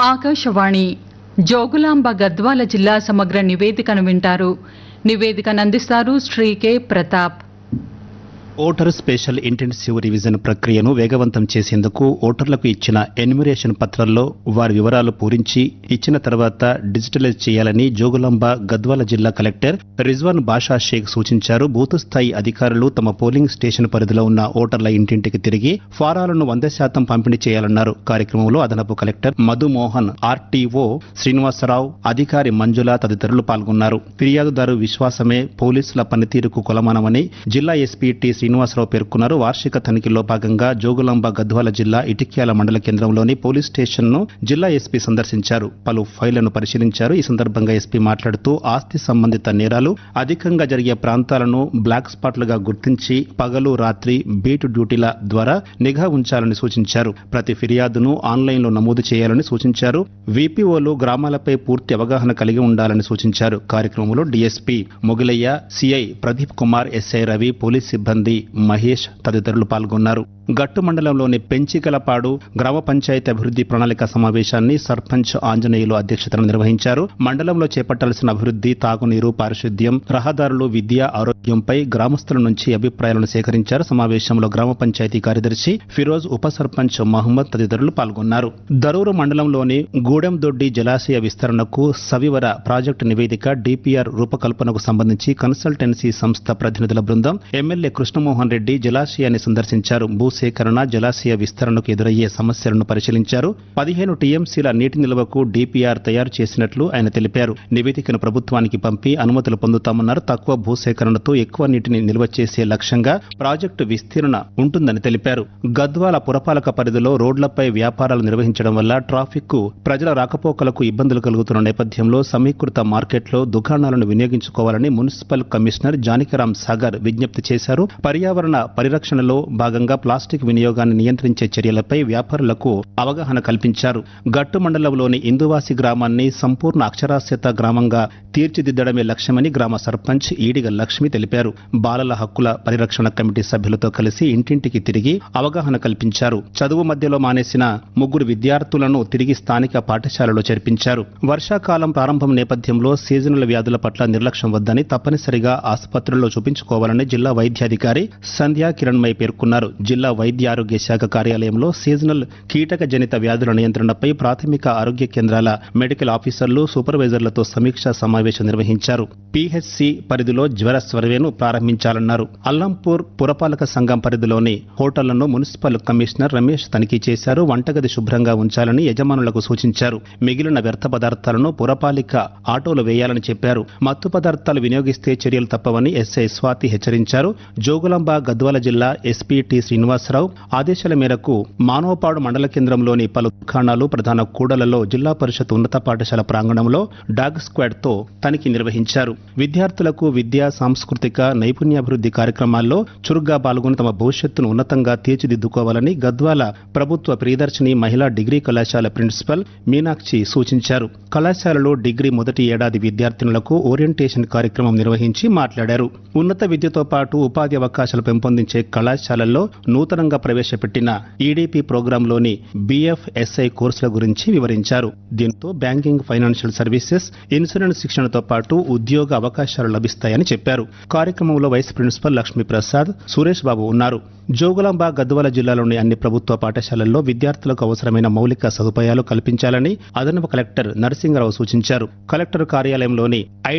ఆకాశవాణి జోగులాంబ గద్వాల జిల్లా సమగ్ర నివేదికను వింటారు నివేదికను అందిస్తారు Shri K Pratap voter special intensive revision ప్రక్రియను వేగవంతం చేసేందుకు ఓటర్లకు ఇచ్చిన ఎన్యుమరేషన్ పత్రాల్లో వారి వివరాలు పూరించి ఇచ్చిన తర్వాత డిజిటలైజ్ చేయాలని జోగులాంబ గద్వాల జిల్లా కలెక్టర్ రిజ్వాన్ బాషా షేక్ సూచించారు బూత్ స్థాయి అధికారులు తమ పోలింగ్ స్టేషన్ పరిధిలో ఉన్న ఓటర్ల ఇంటింటికి తిరిగి ఫారాలను వంద శాతం పంపిణీ చేయాలన్నారు కార్యక్రమంలో అదనపు కలెక్టర్ మధుమోహన్ ఆర్టీఓ శ్రీనివాసరావు అధికారి మంజుల తదితరులు పాల్గొన్నారు ఫిర్యాదుదారు విశ్వాసమే పోలీసుల పనితీరుకు కొలమానమని జిల్లా ఎస్పీ టి శ్రీనివాసరావు పేర్కొన్నారు వార్షిక తనిఖీలో భాగంగా జోగులాంబ గద్వాల జిల్లా ఇటిక్యాల మండల కేంద్రంలోని పోలీస్ స్టేషన్ ను జిల్లా ఎస్పీ సందర్శించారు పలు ఫైళ్లను పరిశీలించారు ఈ సందర్భంగా ఎస్పీ మాట్లాడుతూ ఆస్తి సంబంధిత నేరాలు అధికంగా జరిగే ప్రాంతాలను బ్లాక్ స్పాట్లుగా గుర్తించి పగలు రాత్రి బీట్ డ్యూటీల ద్వారా నిఘా ఉంచాలని సూచించారు ప్రతి ఫిర్యాదును ఆన్లైన్లో నమోదు చేయాలని సూచించారు విపిఓలు గ్రామాలపై పూర్తి అవగాహన కలిగి ఉండాలని సూచించారు కార్యక్రమంలో DSP Mogilaiah CI Pradeep Kumar SI Ravi police సిబ్బంది మహేష్ తదితరులు పాల్గొన్నారు గట్టు మండలంలోని పెంచికలపాడు గ్రామ పంచాయతీ అభివృద్ధి ప్రణాళిక సమావేశాన్ని సర్పంచ్ ఆంజనేయులు అధ్యక్షతన నిర్వహించారు మండలంలో చేపట్టాల్సిన అభివృద్ధి తాగునీరు పారిశుద్ధ్యం రహదారులు విద్య ఆరోగ్యంపై గ్రామస్తుల నుంచి అభిప్రాయాలను సేకరించారు సమావేశంలో గ్రామ పంచాయతీ కార్యదర్శి ఫిరోజ్ ఉప సర్పంచ్ మహమ్మద్ తదితరులు పాల్గొన్నారు దరూరు మండలంలోని గూడెందొడ్డి జలాశయ విస్తరణకు సవివర ప్రాజెక్టు నివేదిక డిపిఆర్ రూపకల్పనకు సంబంధించి కన్సల్టెన్సీ సంస్థ ప్రతినిధుల బృందం ఎమ్మెల్యే కృష్ణమోహన్ రెడ్డి జలాశయాన్ని సందర్శించారు భూసేకరణ జలాశయ విస్తరణకు ఎదురయ్యే సమస్యలను పరిశీలించారు పదిహేను టీఎంసీల నీటి నిల్వకు డిపిఆర్ తయారు చేసినట్లు ఆయన తెలిపారు నివేదికను ప్రభుత్వానికి పంపి అనుమతులు పొందుతామన్నారు తక్కువ భూసేకరణతో ఎక్కువ నీటిని నిల్వ చేసే లక్ష్యంగా ప్రాజెక్టు విస్తీర్ణ ఉంటుందని తెలిపారు గద్వాల పురపాలక పరిధిలో రోడ్లపై వ్యాపారాలు నిర్వహించడం వల్ల ట్రాఫిక్ కు ప్రజల రాకపోకలకు ఇబ్బందులు కలుగుతున్న నేపథ్యంలో సమీకృత మార్కెట్లో దుకాణాలను వినియోగించుకోవాలని మున్సిపల్ కమిషనర్ జానకిరాం సాగర్ విజ్ఞప్తి చేశారు పర్యావరణ పరిరక్షణలో భాగంగా ప్లాస్టిక్ వినియోగాన్ని నియంత్రించే చర్యలపై వ్యాపారులకు అవగాహన కల్పించారు గట్టు మండలంలోని ఇందువాసి గ్రామాన్ని సంపూర్ణ అక్షరాస్యత గ్రామంగా తీర్చిదిద్దడమే లక్ష్యమని గ్రామ సర్పంచ్ ఈడిగ లక్ష్మి తెలిపారు బాలల హక్కుల పరిరక్షణ కమిటీ సభ్యులతో కలిసి ఇంటింటికి తిరిగి అవగాహన కల్పించారు చదువు మధ్యలో మానేసిన ముగ్గురు విద్యార్థులను తిరిగి స్థానిక పాఠశాలలో చేర్పించారు వర్షాకాలం ప్రారంభం నేపథ్యంలో సీజనల్ వ్యాధుల పట్ల నిర్లక్ష్యం వద్దని తప్పనిసరిగా ఆసుపత్రుల్లో చూపించుకోవాలని జిల్లా వైద్యాధికారి సంధ్యా కిరణ్మయ్ పేర్కొన్నారు జిల్లా వైద్య ఆరోగ్య శాఖ కార్యాలయంలో సీజనల్ కీటక జనిత వ్యాధుల నియంత్రణపై ప్రాథమిక ఆరోగ్య కేంద్రాల మెడికల్ ఆఫీసర్లు సూపర్వైజర్లతో సమీక్షా సమావేశం నిర్వహించారు పిహెచ్సి పరిధిలో జ్వర సర్వేను ప్రారంభించాలన్నారు అల్లంపూర్ పురపాలక సంఘం పరిధిలోని హోటళ్లను మున్సిపల్ కమిషనర్ రమేష్ తనిఖీ చేశారు వంటగది శుభ్రంగా ఉంచాలని యజమానులకు సూచించారు మిగిలిన వ్యర్థ పదార్థాలను పురపాలిక ఆటోలు వేయాలని చెప్పారు మత్తు పదార్థాలు వినియోగిస్తే చర్యలు తప్పవని ఎస్ఐ స్వాతి హెచ్చరించారు జోగులాంబ గద్వాల జిల్లా ఎస్పీ టి శ్రీనివాసరావు ఆదేశాల మేరకు మానవపాడు మండల కేంద్రంలోని పలు దుకాణాలు ప్రధాన కూడలలో జిల్లా పరిషత్ ఉన్నత పాఠశాల ప్రాంగణంలో డాగ్ స్క్వాడ్ తో తనిఖీ నిర్వహించారు విద్యార్థులకు విద్యా సాంస్కృతిక నైపుణ్యాభివృద్ధి కార్యక్రమాల్లో చురుగ్గా పాల్గొని తమ భవిష్యత్తును ఉన్నతంగా తీర్చిదిద్దుకోవాలని గద్వాల ప్రభుత్వ ప్రియదర్శిని మహిళా డిగ్రీ కళాశాల ప్రిన్సిపల్ మీనాక్షి సూచించారు కళాశాలలో డిగ్రీ మొదటి ఏడాది విద్యార్థినులకు ఓరియంటేషన్ కార్యక్రమం నిర్వహించి మాట్లాడారు ఉన్నత విద్యతో పాటు ఉపాధి అవకాశాలు పెంపొందించే కళాశాలల్లో నూతనంగా ప్రవేశపెట్టిన ఈడీపీ ప్రోగ్రాంలోని బిఎఫ్ఎస్ఐ కోర్సుల గురించి వివరించారు దీంతో బ్యాంకింగ్ ఫైనాన్షియల్ సర్వీసెస్ ఇన్సూరెన్స్ శిక్షణతో పాటు ఉద్యోగ అవకాశాలు లభిస్తాయని చెప్పారు కార్యక్రమంలో వైస్ ప్రిన్సిపల్ లక్ష్మీ ప్రసాద్ సురేష్ బాబు ఉన్నారు జోగులాంబ గద్వాల జిల్లాలోని అన్ని ప్రభుత్వ పాఠశాలల్లో విద్యార్థులకు అవసరమైన మౌలిక సదుపాయాలు కల్పించాలని అదనపు కలెక్టర్ నరసింగరావు సూచించారు కలెక్టర్ కార్యాలయంలోని ఐ